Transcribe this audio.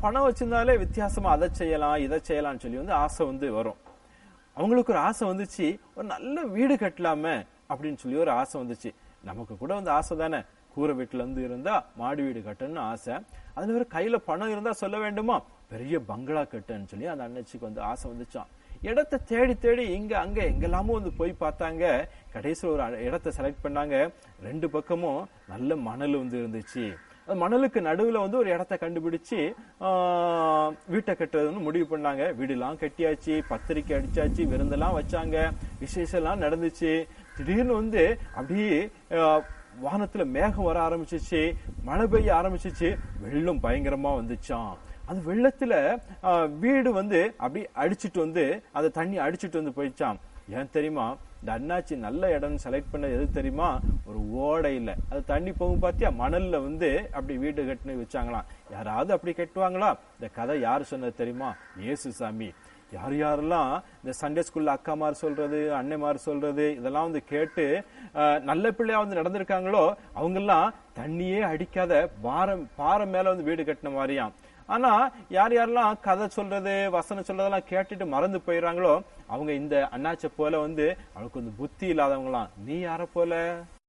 பணம் வச்சிருந்தாலே வித்தியாசமா அதை செய்யலாம் இதை செய்யலாம்னு சொல்லி வந்து ஆசை வந்து வரும் அவங்களுக்கு ஒரு ஆசை வந்துச்சு ஒரு நல்ல வீடு கட்டலாமே அப்படின்னு சொல்லி ஒரு ஆசை வந்துச்சு நமக்கு கூட வந்து ஆசை தானே கூரை வீட்டுல இருந்து இருந்தா மாடி வீடு கட்டணும்னு ஆசை அதுல ஒரு கையில பணம் இருந்தா சொல்ல வேண்டுமா பெரிய பங்களா கட்டுன்னு சொல்லி அந்த அண்ணச்சிக்கு வந்து ஆசை வந்துச்சான் இடத்தை தேடி தேடி இங்க அங்க எங்கெல்லாமோ வந்து போய் பார்த்தாங்க கடைசியில் ஒரு அ- இடத்தை செலக்ட் பண்ணாங்க ரெண்டு பக்கமும் நல்ல மணல் வந்து இருந்துச்சு அந்த மணலுக்கு நடுவுல வந்து ஒரு இடத்த கண்டுபிடிச்சு ஆஹ், வீட்டை கட்டுறதுன்னு முடிவு பண்ணாங்க வீடுலாம் கட்டியாச்சு பத்திரிக்கை அடிச்சாச்சு விருந்தெல்லாம் வச்சாங்க விசேஷம் எல்லாம் நடந்துச்சு திடீர்னு வந்து அப்படியே ஆஹ், வானத்துல மேகம் வர ஆரம்பிச்சிச்சு மழை பெய்ய ஆரம்பிச்சிச்சு வெள்ளம் பயங்கரமா வந்துச்சாம் அந்த வெள்ளத்துல ஆஹ், வீடு வந்து அப்படி அடிச்சிட்டு வந்து அந்த தண்ணி அடிச்சிட்டு வந்து போயிடுச்சாம் ஏன் தெரியுமா இந்த அண்ணாச்சி நல்ல இடம் செலக்ட் பண்ண எது தெரியுமா ஒரு ஓடையில அது தண்ணி போகும் பாத்தியா மணல்ல வந்து அப்படி வீடு கட்டினு வச்சாங்களாம் யாராவது அப்படி கட்டுவாங்களா இந்த கதை யாரு சொன்னது தெரியுமா இயேசு சாமி யார் யாரெல்லாம் இந்த சண்டே ஸ்கூல்ல அக்காமார் சொல்றது அன்னைமார் சொல்றது இதெல்லாம் வந்து கேட்டு அஹ், நல்ல பிள்ளையா வந்து நடந்திருக்காங்களோ அவங்கெல்லாம் தண்ணியே அடிக்காத பாரம் பாறை மேல வந்து வீடு கட்டின மாதிரியாம் ஆனா யார் யாரெல்லாம் கதை சொல்றது வசனம் சொல்றதெல்லாம் கேட்டுட்டு மறந்து போயிடுறாங்களோ அவங்க இந்த அண்ணாச்சை போல வந்து அவளுக்கு வந்து புத்தி இல்லாதவங்களாம் நீ யார போல